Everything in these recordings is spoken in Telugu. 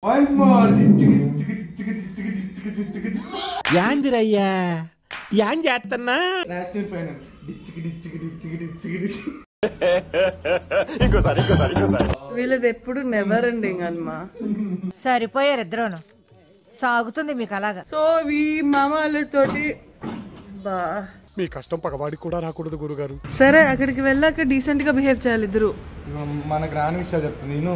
Once more. యాందిరయ్యా యాన్ చేస్తున్నా నేషనల్ ఫైనల్ డిచ్చికి డిచ్చికి డిచ్చికి డిచ్చికి డిచ్చి వీళ్ళది ఎప్పుడు నెవర్ ఎండింగ్ అన్నమా సరిపోయారు ఇద్దరును సాగుతుంది మీకు అలాగా సో ఈ మామ అల్లుడితోటి బా మీ కష్టం పగవాడికి కూడా రాకూడదు గురుగారు సరే అక్కడికి వెళ్ళాక డీసెంట్ గా బిహేవ్ చేయాలి ఇద్దరు మనకు రాని విషయాలు చెప్తాను నేను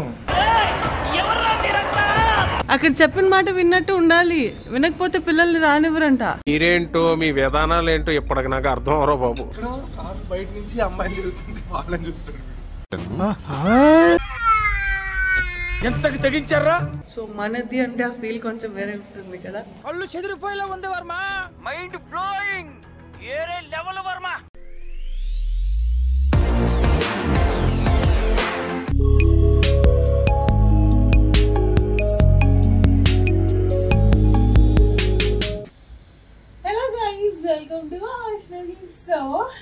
అక్కడ చెప్పిన మాట విన్నట్టు ఉండాలి వినకపోతే పిల్లల్ని రానివ్వరంట మీరేంటో మీ విధానాలు ఏంటో ఇప్పటికి నాకు అర్థం అవరో బాబు కారు బయట నుంచి అమ్మాయి తిరుగుతుంది వాళ్ళని చూస్తున్నాడు ఎంతకు తెగించారా సో మనది అంటే ఆ ఫీల్ కొంచెం వేరే ఉంటుంది కదా కళ్ళు చెదిరిపోయేలా ఉంది వర్మ మైండ్ బ్లోయింగ్ ఏరే level Varma hello guys welcome to Vaishnavi so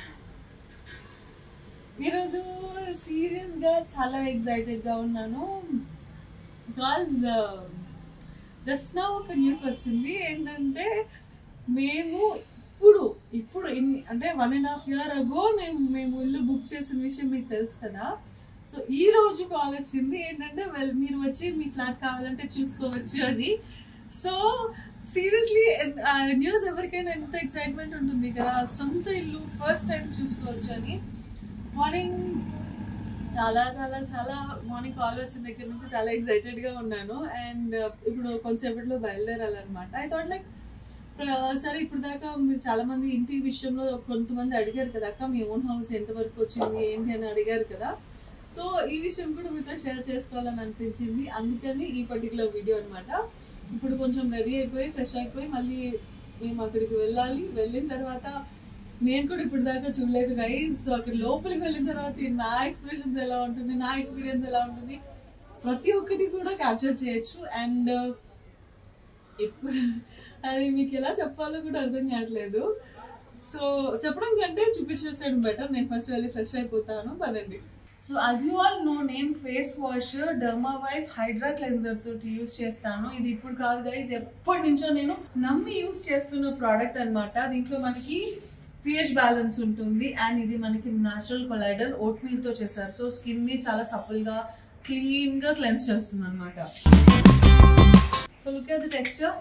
ఈరోజు సీరియస్ గా చాలా ఎక్సైటెడ్ గా ఉన్నాను బికాజ్ జస్ట్ నా ఒక న్యూస్ వచ్చింది ఏంటంటే మేము ఇప్పుడు ఇప్పుడు ఇన్ని అంటే వన్ అండ్ హాఫ్ ఇయర్ అగో మేము మేము ఇల్లు బుక్ చేసిన విషయం మీకు తెలుసు కదా సో ఈ రోజు కాల్ వచ్చింది ఏంటంటే వెల్ మీరు వచ్చి మీ ఫ్లాట్ కావాలంటే చూసుకోవచ్చు అని సో సీరియస్లీ న్యూస్ ఎవరికైనా ఎంత ఎక్సైట్మెంట్ ఉంటుంది కదా సొంత ఇల్లు ఫస్ట్ టైం చూసుకోవచ్చు అని మార్నింగ్ చాలా చాలా చాలా మార్నింగ్ కాల్ వచ్చిన దగ్గర నుంచి చాలా ఎక్సైటెడ్ గా ఉన్నాను అండ్ ఇప్పుడు కొంచెంసేపట్లో బయలుదేరాలన్నమాట ఐ థాట్ లైక్ సరే ఇప్పుడు దాకా మీరు చాలా మంది ఇంటి విషయంలో కొంతమంది అడిగారు కదా అక్క మీ ఓన్ హౌస్ ఎంత వరకు వచ్చింది ఏంటి అని అడిగారు కదా సో ఈ విషయం కూడా మీతో షేర్ చేసుకోవాలని అనిపించింది అందుకని ఈ పర్టికులర్ వీడియో అన్నమాట ఇప్పుడు కొంచెం రెడీ అయిపోయి ఫ్రెష్ అయిపోయి మళ్ళీ మేము అక్కడికి వెళ్ళాలి వెళ్ళిన తర్వాత నేను కూడా ఇప్పుడు దాకా చూడలేదు గైజ్ సో అక్కడ లోపలికి వెళ్ళిన తర్వాత ఈ నా ఎక్స్ప్రెషన్స్ ఎలా ఉంటుంది నా ఎక్స్పీరియన్స్ ఎలా ఉంటుంది ప్రతి ఒక్కటి కూడా క్యాప్చర్ చేయొచ్చు అండ్ ఇప్పుడు అది మీకు ఎలా చెప్పాలో కూడా అర్థం కావట్లేదు సో చెప్పడం కంటే చూపించేసాడు బెటర్ నేను ఫస్ట్ వెళ్ళి ఫ్రెష్ అయిపోతాను పదండి so as you all know నేను face wash Derma Wive hydra cleanser తోటి యూస్ చేస్తాను ఇది ఇప్పుడు కాదు గైజ్ ఎప్పటి నుంచో నేను నమ్మి యూస్ చేస్తున్న ప్రోడక్ట్ అన్నమాట దీంట్లో మనకి పిహెచ్ బ్యాలెన్స్ ఉంటుంది అండ్ ఇది మనకి న్యాచురల్ కొలైడర్ ఓట్ మీల్ తో చేశారు సో స్కిన్ ని చాలా సపుల్ గా క్లీన్ గా క్లెన్స్ చేస్తుంది అనమాట so look at the texture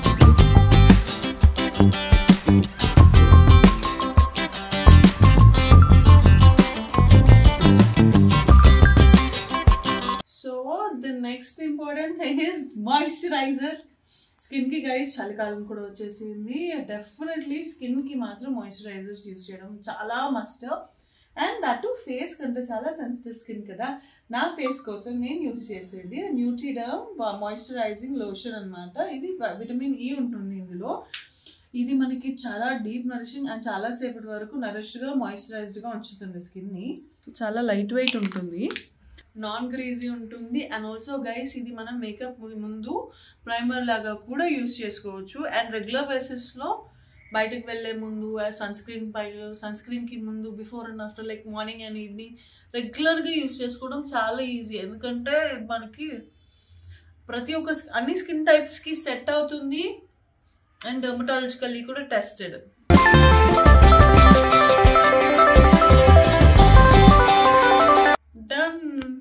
so the next important thing is moisturiser skin కి గైస్ చలికాలం కూడా వచ్చేసింది డెఫినెట్లీ స్కిన్ కి మాత్రం మాయిశ్చరైజర్స్ యూస్ చేయడం చాలా must and that to face కంటే చాలా సెన్సిటివ్ స్కిన్ కదా నా ఫేస్ కోసం నేను యూస్ చేసేది న్యూట్రిడమ్ మాయిశ్చరైజింగ్ లోషన్ అన్నమాట ఇది విటమిన్ ఈ ఉంటుంది ఇందులో ఇది మనకి చాలా డీప్ నరిషింగ్ అండ్ చాలా సేపటి వరకు నరిష్డ్గా మాయిశ్చరైజ్డ్గా ఉంచుతుంది స్కిన్ని చాలా లైట్ వెయిట్ ఉంటుంది నాన్ గ్రీజీ ఉంటుంది అండ్ ఆల్సో గైస్ ఇది మనం మేకప్ ముందు ప్రైమర్ లాగా కూడా యూస్ చేసుకోవచ్చు అండ్ రెగ్యులర్ బేసిస్లో బయటకు వెళ్ళే ముందు సన్ స్క్రీన్ పై సన్ స్క్రీన్కి ముందు before and after like morning and evening రెగ్యులర్గా యూస్ చేసుకోవడం చాలా ఈజీ ఎందుకంటే మనకి ప్రతి ఒక్క అన్ని స్కిన్ టైప్స్కి సెట్ అవుతుంది అండ్ డెర్మటాలజికల్లీ కూడా టెస్టెడ్ డన్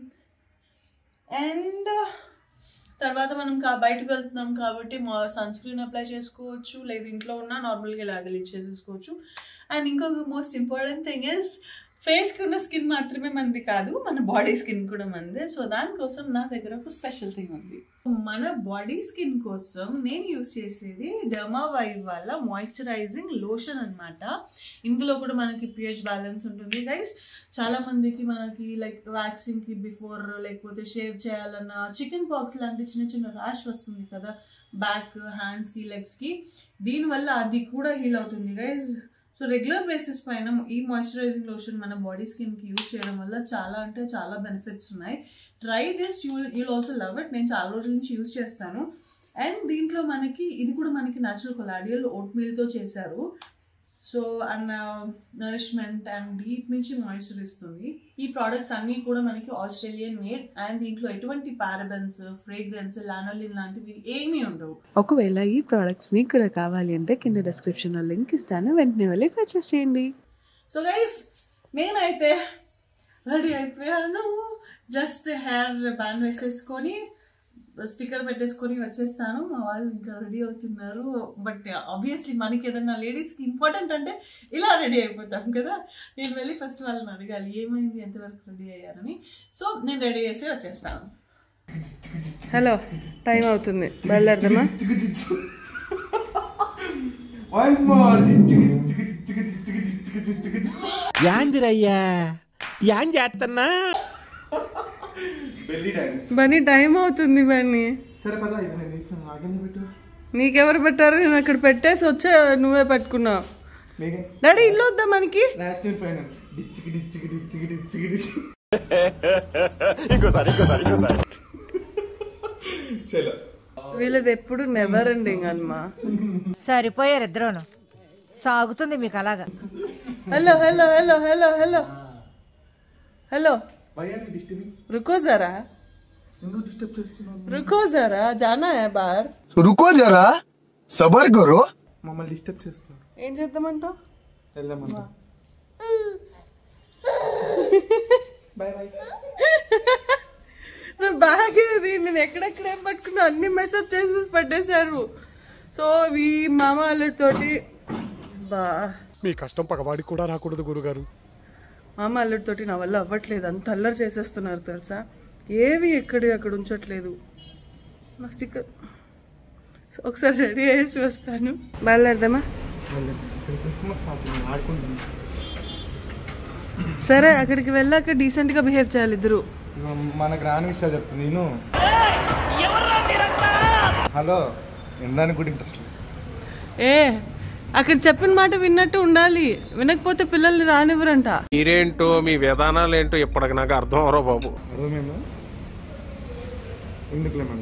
అండ్ తర్వాత మనం కా బయటకు వెళ్తున్నాం కాబట్టి మా సన్ స్క్రీన్ అప్లై చేసుకోవచ్చు లేదు ఇంట్లో ఉన్న నార్మల్గా ఇలాగ లిప్ చేసేసుకోవచ్చు అండ్ ఇంకొక మోస్ట్ ఇంపార్టెంట్ థింగ్ ఇస్ ఫేస్కి ఉన్న స్కిన్ మాత్రమే మనది కాదు మన బాడీ స్కిన్ కూడా మనదే సో దానికోసం నా దగ్గర ఒక స్పెషల్ థింగ్ ఉంది మన బాడీ స్కిన్ కోసం నేను యూస్ చేసేది డర్మా వైవ్ వల్ల మాయిశ్చరైజింగ్ లోషన్ అన్నమాట ఇందులో కూడా మనకి పిహెచ్ బ్యాలెన్స్ ఉంటుంది గైస్ చాలా మందికి మనకి లైక్ వ్యాక్సిన్ కి బిఫోర్ లేకపోతే షేవ్ చేయాలన్నా చికెన్ పాక్స్ లాంటి చిన్న చిన్న ర్యాష్ వస్తుంది కదా బ్యాక్ హ్యాండ్స్ కి లెగ్స్ కి దీనివల్ల అది కూడా హీల్ అవుతుంది గైస్ సో రెగ్యులర్ బేసిస్ పైన ఈ మాయిశ్చరైజింగ్ లోషన్ మన బాడీ స్కిన్ కి యూస్ చేయడం వల్ల చాలా అంటే చాలా బెనిఫిట్స్ ఉన్నాయి try this you you'll also love it నేను చాలా రోజుల నుంచి యూస్ చేస్తాను అండ్ దీంట్లో మనకి ఇది కూడా మనకి న్యాచురల్ కొలాడియల్ ఓట్ మీల్తో చేశారు so and nourishment and deep నుంచి మాయిశ్చర్ ఇస్తుంది ఈ ప్రోడక్ట్స్ అన్నీ కూడా మనకి ఆస్ట్రేలియన్ మేడ్ అండ్ దీంట్లో ఎటువంటి పారబెన్స్ ఫ్రేగ్రెన్స్ లానోలిన్ లాంటివి ఏమీ ఉండవు ఒకవేళ ఈ ప్రోడక్ట్స్ మీకు కూడా కావాలి అంటే కింద డిస్క్రిప్షన్లో లింక్ ఇస్తాను వెంటనే వెళ్ళి పర్చేస్ చేయండి సో గైస్ నేనైతే రెడీ అయిపోయాను జస్ట్ హెయిర్ బ్యాండ్ వేసేసుకొని స్టిక్కర్ పెట్టేసుకొని వచ్చేస్తాను మా వాళ్ళు ఇంకా రెడీ అవుతున్నారు బట్ ఆబ్వియస్లీ మనకి ఏదైనా లేడీస్కి ఇంపార్టెంట్ అంటే ఇలా రెడీ అయిపోతాం కదా నేను వెళ్ళి ఫస్ట్ వాళ్ళని అడగాలి ఏమైంది ఎంతవరకు రెడీ అయ్యారని సో నేను రెడీ చేసి వచ్చేస్తాను హలో టైం అవుతుంది బయలుదేరదామా Once more. చికి చికి చికి చికి చికి చికి చికి. యాందిరయ్యా యాన్ చేస్తున్నా బెల్లీ డాన్స్ బన్నీ టైం అవుతుంది బన్నీ సరే పద ఇది నేను తీసుకుని నాకెందుకు పెట్టు నీకెవరు పెట్టారు నేను అక్కడ పెట్టేసి వచ్చే నువ్వే పట్టుకున్నావు మేఘన్ డాడీ ఇల్లు వద్దా మనకి నేషనల్ ఫైనల్ డిచ్చికి డిచ్చికి డిచ్చికి డిచ్చికి డిచ్చి చలో వీళ్ళది ఎప్పుడు నెవర్ ఎండింగ్ అమ్మా సరిపోయారు ఇద్దరును సాగుతుంది మీకు అలాగా hello hello hello hello hello hello why are disturbing रुको जरा ఎందుకు డిస్టర్బ్ చేస్తున్నావు रुको जरा जाना है बाहर रुको जरा सबर करो మమ్మల్ని డిస్టర్బ్ చేస్తున్నారు ఏం చేద్దామంటావు వెళ్దామంట బాయ్ బాయ్ నా బ్యాగ్ ఇది నేను ఎక్కడెక్కడ ఏం పట్టుకున్నా అన్ని మెసేజ్ చేసేసి పట్టేశారు సో ఈ మామ అల్లుడితోటి బా మీ కష్టం పగవాడికి కూడా రాకూడదు గురుగారు మామ అల్లుడితోటి నా వల్ల అవ్వట్లేదు అంత అల్లరి చేసేస్తున్నారు తెలుసా ఏవి ఎక్కడి అక్కడ ఉంచట్లేదు నా స్టిక్కర్ ఒకసారి రెడీ చేసి వస్తాను బయలుదేరదామా ఇక్కడ క్రిస్మస్ పాపం ఆడుకుంటాం సరే అక్కడికి వెళ్ళాక డీసెంట్గా బిహేవ్ చేయాలి ఇద్దరు ఇగో మనకు రాని విషయాలు చెప్తుంది నేను హలో వినడానికి కూడా ఇంట్రెస్ట్ ఏ అక్కడ చెప్పిన మాట విన్నట్టు ఉండాలి వినకపోతే పిల్లల్ని రానివ్వరంట మీరేంటో మీ విధానాలు ఏంటో ఇప్పటికి నాకు అర్థం అవరో బాబు అర్థమైందా ఎందుకులే మనం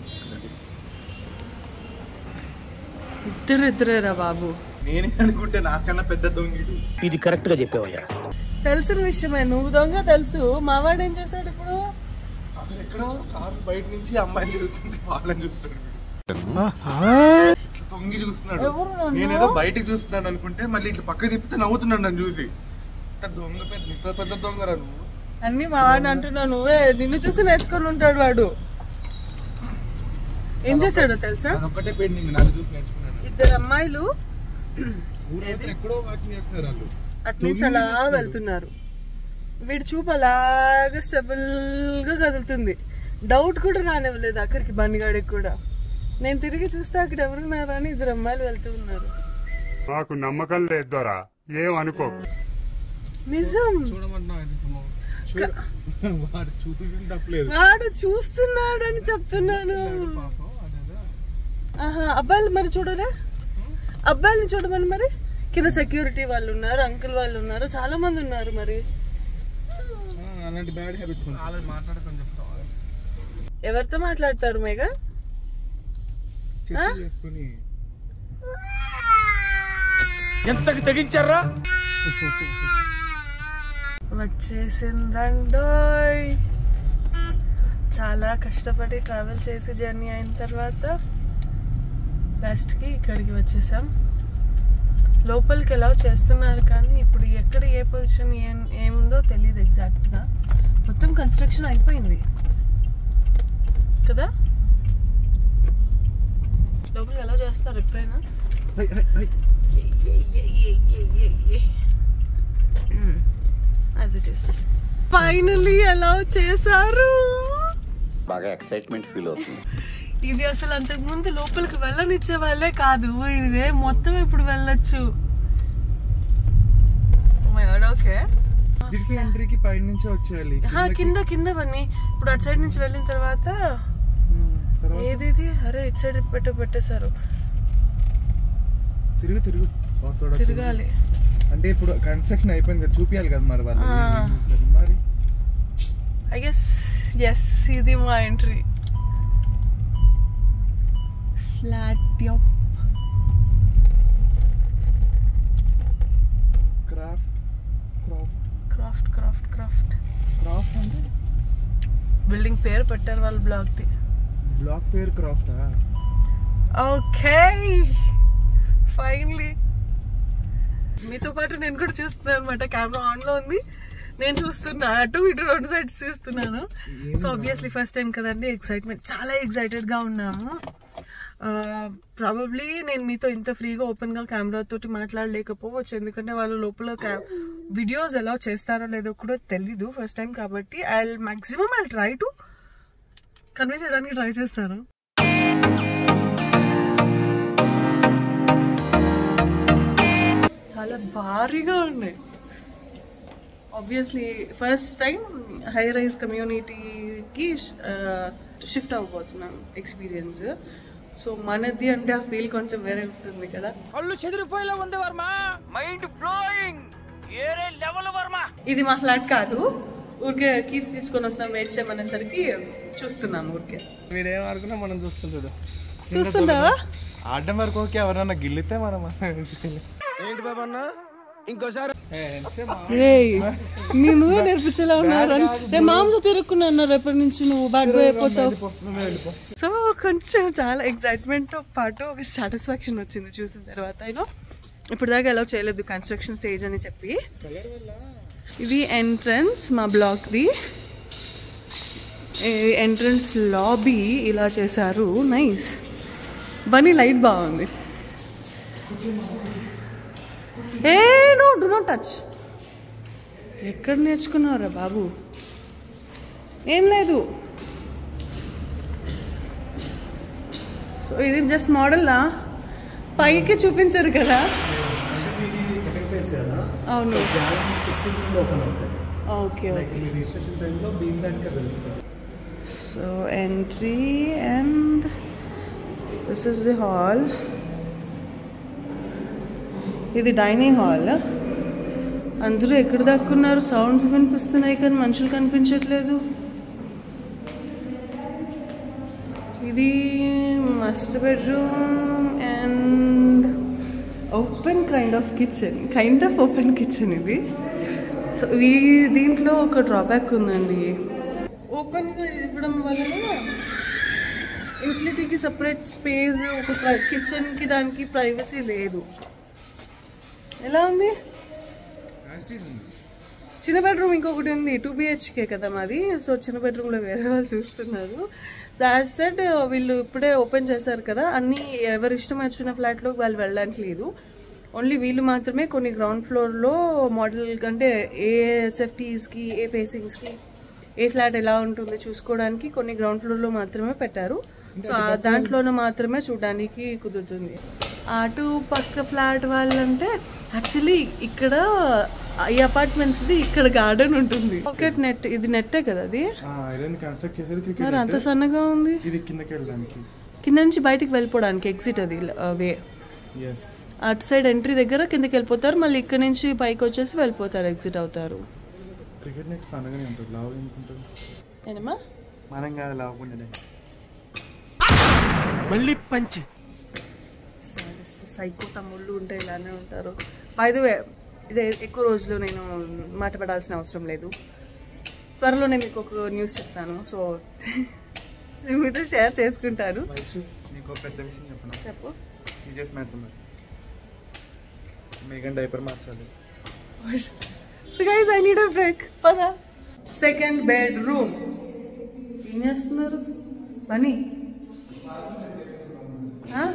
ఇద్దరు ఇద్దరేరా బాబు నేనే అనుకుంటే నాకన్నా పెద్ద దొంగిడు ఇది కరెక్ట్ గా చెప్పావయ్యా తెలిసిన విషయమే నువ్వు దొంగ తెలుసు మావాడు ఏం చేశాడు ఇప్పుడు అక్కడ ఎక్కడో కారు బయట నుంచి అమ్మాయిని తిరుగుతుంది వాళ్ళని చూస్తున్నాడు వీడు. తొంగి చూస్తున్నాడు నేనేదో బయటకు చూస్తున్నాడు అనుకుంటే మళ్ళీ ఇట్లా పక్క తిప్పితే నవ్వుతున్నాడు నన్ను చూసి ఇంత దొంగ పెద్ద ఇంత పెద్ద దొంగరా నువ్వు అన్ని మావాడిని అంటున్నావు నువ్వే నిన్ను చూసి నేర్చుకొని ఉంటాడు వాడు ఏం చేశాడో తెలుసా అదొక్కటే పెయింటింగ్ నాకు చూసి నేర్చుకున్నాను ఇద్దరు అమ్మాయిలు ఊరైతే ఎక్కడో వాకింగ్ చేస్తున్నారు వాళ్ళు అటు నుంచి అలా వెళ్తున్నారు వీడి చూపు అలాగా స్టెబుల్ గా కదులుతుంది డౌట్ కూడా రానివ్వలేదు అక్కడికి బండిగాడికి కూడా నేను తిరిగి చూస్తే అక్కడ ఎవరున్నారా అని ఇద్దరు అమ్మాయిలు వెళ్తూ ఉన్నారు నాకు నమ్మకం లేదు దొరా ఏం అనుకోకు నిజం చూడమంటున్నావు అది ఇప్పుడు నువ్వు. చూడు. వాడు చూసిన తప్పలేదు వాడు చూస్తున్నాడు అని చెప్తున్నాను పాపం అదేదో ఆహా అబ్బాయిలు మరి చూడరా అబ్బాయిని చూడమని మరి కింద సెక్యూరిటీ వాళ్ళు ఉన్నారు అంకుల్ వాళ్ళు ఉన్నారు చాలా మంది ఉన్నారు మరి ఆ, అలాంటి బ్యాడ్ హ్యాబిట్స్ వాళ్ళని మాట్లాడుకొని చెప్తాం ఎవరితో మాట్లాడతారు మేఘా చెట్లు చేసుకుని ఎంతకు తెగించారా వచ్చేసిందండోయ్ చాలా కష్టపడి ట్రావెల్ చేసి జర్నీ అయిన తర్వాత లాస్ట్కి ఇక్కడికి వచ్చేసాం లోపలికి ఎలా చేస్తున్నారు కానీ ఇప్పుడు ఎక్కడ ఏ పొజిషన్ ఏం ఏముందో తెలియదు ఎగ్జాక్ట్గా మొత్తం కన్స్ట్రక్షన్ అయిపోయింది కదా లోపలికి ఎలా చేస్తారు ఎప్పుడైనా యాజ్ ఇట్ ఇస్ ఫైనలీ ఎలా చేశారు బాగా ఎక్సైట్మెంట్ ఫీల్ అవుతుంది ఇది అసలు అంతకు ముందు లోపలికి వెళ్ళనిచ్చే వాళ్ళే కాదు ఇదే మొత్తం ఇప్పుడు వెళ్ళొచ్చు ఓకే దీనికి ఎంట్రీకి పైన నుంచి వచ్చేయాలి కింద కింద పని ఇప్పుడు అటు సైడ్ నుంచి వెళ్ళిన తర్వాత ఉమ్, తర్వాత ఏది ఇది అరే ఇటు సైడ్ పెట్టు పెట్టేశారు తిరుగు తిరుగు ఓ తోడ తిరగాలి అంటే ఇప్పుడు కన్స్ట్రక్షన్ అయిపోయింది కదా చూపియాలి కదా మరి వాళ్ళు ఆ. ఏం చేశారు. మరి ఐ గెస్ ఎస్ ఇది మా entry flat craft craft craft craft అంటే బిల్డింగ్ పేరు పెట్టారు వాళ్ళ బ్లాగ్ది బ్లాక్ పేరు క్రాఫ్టా ఓకే ఫైనలీ మీతో పాటు నేను కూడా చూస్తున్నాను అనమాట కెమెరా ఆన్ లో ఉంది నేను చూస్తున్నా అటు ఇటు రెండు సైడ్స్ చూస్తున్నాను సో ఆబ్వియస్లీ ఫస్ట్ టైం కదండి ఎక్సైట్మెంట్ చాలా ఎక్సైటెడ్ గా ఉన్నాము ప్రాబబ్లీ నేను మీతో ఇంత ఫ్రీగా ఓపెన్ గా కెమెరా తోటి మాట్లాడలేకపోవచ్చు ఎందుకంటే వాళ్ళు లోపల వీడియోస్ ఎలా చేస్తారో లేదో కూడా తెలీదు ఫస్ట్ టైం కాబట్టి I maximum I try to convey చేయడానికి ట్రై చేస్తాను చాలా భారీగా ఉన్నాయి obviously first time high rise కమ్యూనిటీకి షిఫ్ట్ అవ్వబోతున్నాం ఎక్స్పీరియన్స్ సో మనది అంటే ఆ ఫీల్ కొంచెం వేరే ఉంటుంది కదా కళ్ళు చెదిరిపోయేలా ఉంది వర్మ మైండ్ బ్లోయింగ్ ఏరే లెవెల్ వర్మ ఇది మా ఫ్లాట్ కాదు ఊరికే కీస్ తీసుకొని వస్తాం వెయిట్ చేయమనేసరికి చూస్తున్నాను ఊరికే వీడేం ఆడుకున్నా మనం చూస్తాం చూడు చూస్తున్నావా ఆడడం వరకు ఓకే ఎవరన్నా గిల్లితే మనం ఏంటి బాబా అన్న ఇంకోసారి ఏయ్, నీ నువ్వే నేర్పించేలా ఉన్నారు నేను మామూలు తిరుక్కున్నాను రేపటి నుంచి నువ్వు బ్యాడ్ బాయ్ అయిపోతావు సో కొంచెం చాలా ఎక్సైట్మెంట్ తో పాటు ఒక సాటిస్ఫాక్షన్ వచ్చింది చూసిన తర్వాత యూనో ఇప్పుడు దాకా ఎలా చేయలేదు కన్స్ట్రక్షన్ స్టేజ్ అని చెప్పి ఇది ఎంట్రన్స్ మా బ్లాక్ది ఎంట్రన్స్ లాబీ ఇలా చేశారు నైస్ బనీ లైట్ బాగుంది ఏ నో డు నాట్ టచ్ ఎక్కడ నేర్చుకున్నావురా బాబు ఏం లేదు సో ఇది జస్ట్ మోడల్లా పైకి చూపించారు కదా అవును okay okay so entry and this is the hall ఇది డైనింగ్ హాల్ అందరూ ఎక్కడ దాక్కున్నారు సౌండ్స్ వినిపిస్తున్నాయి కానీ మనుషులు కనిపించట్లేదు ఇది must bedroom and open kind of kitchen kind of open kitchen ఇది సో ఈ దీంట్లో ఒక డ్రాబ్యాక్ ఉందండి ఓపెన్గా ఇవ్వడం వలన యూటిలిటీకి సపరేట్ స్పేస్ ఒక కిచెన్కి దానికి ప్రైవసీ లేదు ఎలా ఉంది చిన్న బెడ్రూమ్ ఇంకొకటి ఉంది టూ బిహెచ్కే కదా మాది సో చిన్న బెడ్రూమ్లో వేరే వాళ్ళు చూస్తున్నారు సో యాజ్ సెడ్ వీళ్ళు ఇప్పుడే ఓపెన్ చేశారు కదా అన్ని ఎవరి ఇష్టం వచ్చిన ఫ్లాట్లోకి వాళ్ళు వెళ్ళడానికి లేదు ఓన్లీ వీళ్ళు మాత్రమే కొన్ని గ్రౌండ్ ఫ్లోర్లో మోడల్ అంటే ఏ ఎస్ఎఫ్టీస్కి ఏ ఫేసింగ్స్కి ఏ ఫ్లాట్ ఎలా ఉంటుందో చూసుకోవడానికి కొన్ని గ్రౌండ్ ఫ్లోర్లో మాత్రమే పెట్టారు సో ఆ దాంట్లోనే మాత్రమే చూడడానికి కుదురుతుంది అటు పక్క ఫ్లాట్ వాళ్ళంటే యాక్చువల్లీ ఇక్కడ ఈ అపార్ట్మెంట్స్ది ఇక్కడ గార్డెన్ ఉంటుంది క్రికెట్ నెట్ ఇది నెట్టే కదా అది ఐరన్ కన్స్ట్రక్ట్ చేసేది మరి క్రికెట్ అంత సన్నగా ఉంది ఇది కిందకి వెళ్ళడానికి కింద నుంచి బయటికి వెళ్ళిపోవడానికి ఎగ్జిట్ అది వే ఎస్ అటు సైడ్ ఎంట్రీ దగ్గర కిందకి వెళ్ళిపోతారు మళ్ళీ ఇక్కడ నుంచి పైకి వచ్చేసి వెళ్ళిపోతారు ఎగ్జిట్ అవుతారు క్రికెట్ నెట్ సన్నగానే ఉంటుంది లావు అనుకుంటుంది ఏనమ్మా మనం కాదు లావుకుండే మళ్ళీ పంచి సాడెస్ట్ సైకో తమ్ముళ్ళు ఉంటే ఇలానే ఉంటారు బై వే ఇదే ఎక్కువ రోజులు నేను మాట పడాల్సిన అవసరం లేదు త్వరలో నేను మీకు ఒక న్యూస్ చెప్తాను సో నేను మీతో షేర్ చేసుకుంటాను నీకు ఒక పెద్ద విషయం చెప్పను చెప్పు సీరియస్ మ్యాటర్ మరి మేఘన్ డైపర్ మార్చాలి so guys I need a break పదా సెకండ్ బెడ్ రూమ్ ఏం చేస్తున్నారు బనీ ఆ?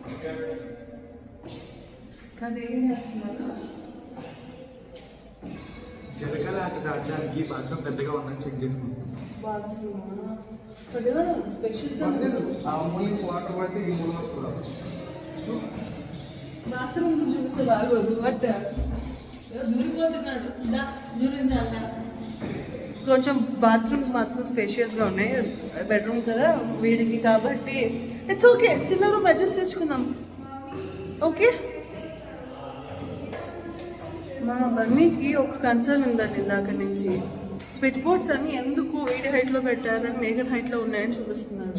కాదు ఏం చేస్తున్నారు చిలకల అటు దాటడానికి బాత్రూమ్ పెద్దగా ఉందని చెక్ చేసుకుంటాం బాత్రూమ్ స్పెషల్గా ఆ మూల నుంచి వాటర్ పడితే ఈ మూల బాత్రూమ్ చూస్తే బాగోదు బట్ దూరిపోతున్నాడు దా, దూరించాలా కొంచెం బాత్రూమ్స్ మాత్రం స్పేషియస్గా ఉన్నాయి బెడ్రూమ్ కదా వీడికి కాబట్టి ఇట్స్ ఓకే చిన్న రూమ్ అడ్జస్ట్ చేసుకుందాం ఓకే మా బన్నీకి ఒక కన్సర్న్ ఉందండి ఇందాక నుంచి స్విచ్ బోర్డ్స్ అన్ని ఎందుకు వీడి హైట్లో పెట్టారని మేఘన్ హైట్లో ఉన్నాయని చూపిస్తున్నారు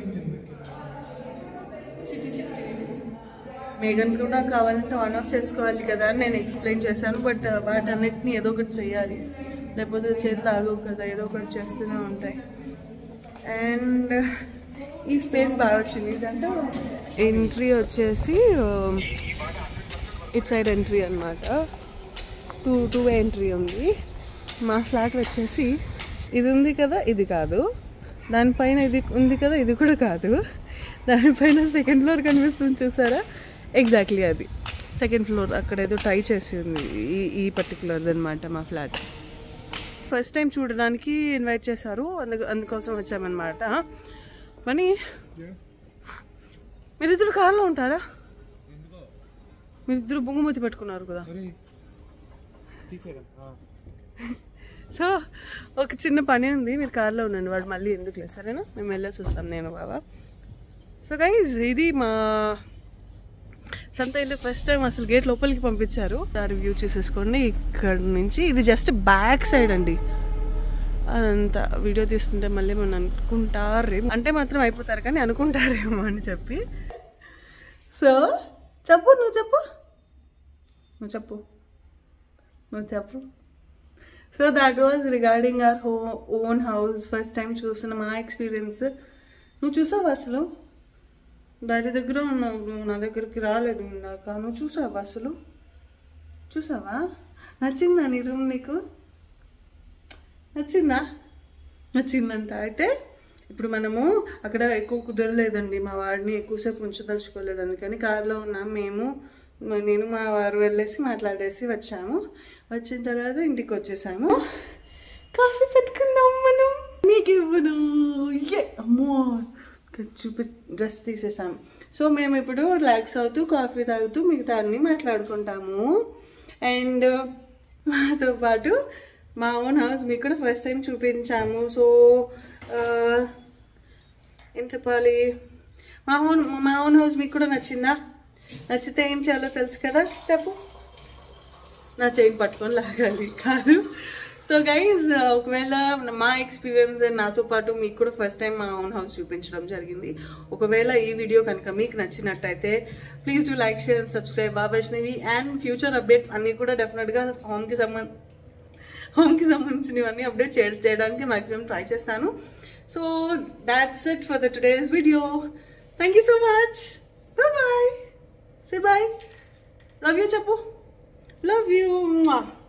సిటీ సిటీ మేఘన్ కూడా కావాలంటే ఆన్ ఆఫ్ చేసుకోవాలి కదా అని నేను ఎక్స్ప్లెయిన్ చేశాను బట్ వాటన్నిటిని ఏదో ఒకటి చేయాలి లేకపోతే చేతులు ఆగవు కదా ఏదో ఒకటి చేస్తూనే ఉంటాయి అండ్ ఈ స్పేస్ బాగా వచ్చింది ఇదంటే ఎంట్రీ వచ్చేసి ఇట్ సైడ్ ఎంట్రీ అనమాట టూ టూ వే ఎంట్రీ ఉంది మా ఫ్లాట్ వచ్చేసి ఇది ఉంది కదా ఇది కాదు దానిపైన ఇది ఉంది కదా ఇది కూడా కాదు దానిపైన సెకండ్ ఫ్లోర్ కనిపిస్తుంది చూసారా ఎగ్జాక్ట్లీ అది సెకండ్ ఫ్లోర్ అక్కడ ఏదో టై చేసి ఉంది ఈ ఈ పర్టికులర్ అనమాట మా ఫ్లాట్ ఫస్ట్ టైం చూడడానికి ఇన్వైట్ చేశారు అందు అందుకోసం వచ్చామన్నమాట మనీ మీరిద్దరు కార్లో ఉంటారా మీరిద్దరు బొంగుమతి పెట్టుకున్నారు కదా సో ఒక చిన్న పని ఉంది మీరు కార్లో ఉండండి వాడు మళ్ళీ ఎందుకు లేదు సరేనా మేము వెళ్ళేసి వస్తాం నేను బాబా సో గైజ్ ఇది మా సంత ఇల్లు ఫస్ట్ టైం అసలు గేట్ లోపలికి పంపించారు దాని వ్యూ చూసేసుకోండి ఇక్కడ నుంచి ఇది జస్ట్ బ్యాక్ సైడ్ అండి అదంతా వీడియో తీస్తుంటే మళ్ళీ మనం అనుకుంటారేమో అంటే మాత్రం అయిపోతారు కానీ అనుకుంటారేమో అని చెప్పి సో చెప్పు నువ్వు చెప్పు నువ్వు చెప్పు నువ్వు చెప్పు so that was regarding our హో ఓన్ హౌస్ ఫస్ట్ టైం చూసిన మా ఎక్స్పీరియన్స్ నువ్వు చూసావు అసలు డాడీ దగ్గర ఉన్నావు నువ్వు నా దగ్గరికి రాలేదు ఇందాక నువ్వు చూసావా అసలు చూసావా నచ్చిందా నీ రూమ్ నీకు నచ్చిందా నచ్చిందంట అయితే ఇప్పుడు మనము అక్కడ ఎక్కువ కుదరలేదండి మా వాడిని ఎక్కువసేపు ఉంచదలుచుకోలేదు అందుకని కార్లో ఉన్నాం మేము మ- నేను మా వారు వెళ్ళేసి మాట్లాడేసి వచ్చాము వచ్చిన తర్వాత ఇంటికి వచ్చేసాము కాఫీ పెట్టుకుందాం మనం నీకు ఇవ్వను ఏ అమ్మో ఇక్కడ చూపి డ్రెస్ తీసేసాం సో మేము ఇప్పుడు రిలాక్స్ అవుతూ కాఫీ తాగుతూ మిగతా అన్నీ మాట్లాడుకుంటాము అండ్ మాతో పాటు మా ఓన్ హౌస్ మీకు కూడా ఫస్ట్ టైం చూపించాము సో ఏం చెప్పాలి మా ఓన్ మా ఓన్ హౌస్ మీకు కూడా నచ్చిందా నచ్చితే ఏం చేయాలో తెలుసు కదా చెప్పు నా చైన్ పట్టుకొని లాగాలి కాదు సో గైజ్ ఒకవేళ మా ఎక్స్పీరియన్స్ నాతో పాటు మీకు కూడా ఫస్ట్ టైం మా ఓన్ హౌస్ చూపించడం జరిగింది ఒకవేళ ఈ వీడియో కనుక మీకు నచ్చినట్టయితే please do like share and subscribe బాబాష్నివి అండ్ ఫ్యూచర్ అప్డేట్స్ అన్నీ కూడా డెఫినెట్గా హోమ్కి సంబంధ హోమ్కి సంబంధించినవన్నీ అప్డేట్ షేర్ చేయడానికి మాక్సిమం ట్రై చేస్తాను so that's it for the today's video thank you so much bye bye say bye love you చెప్పు లవ్ యూ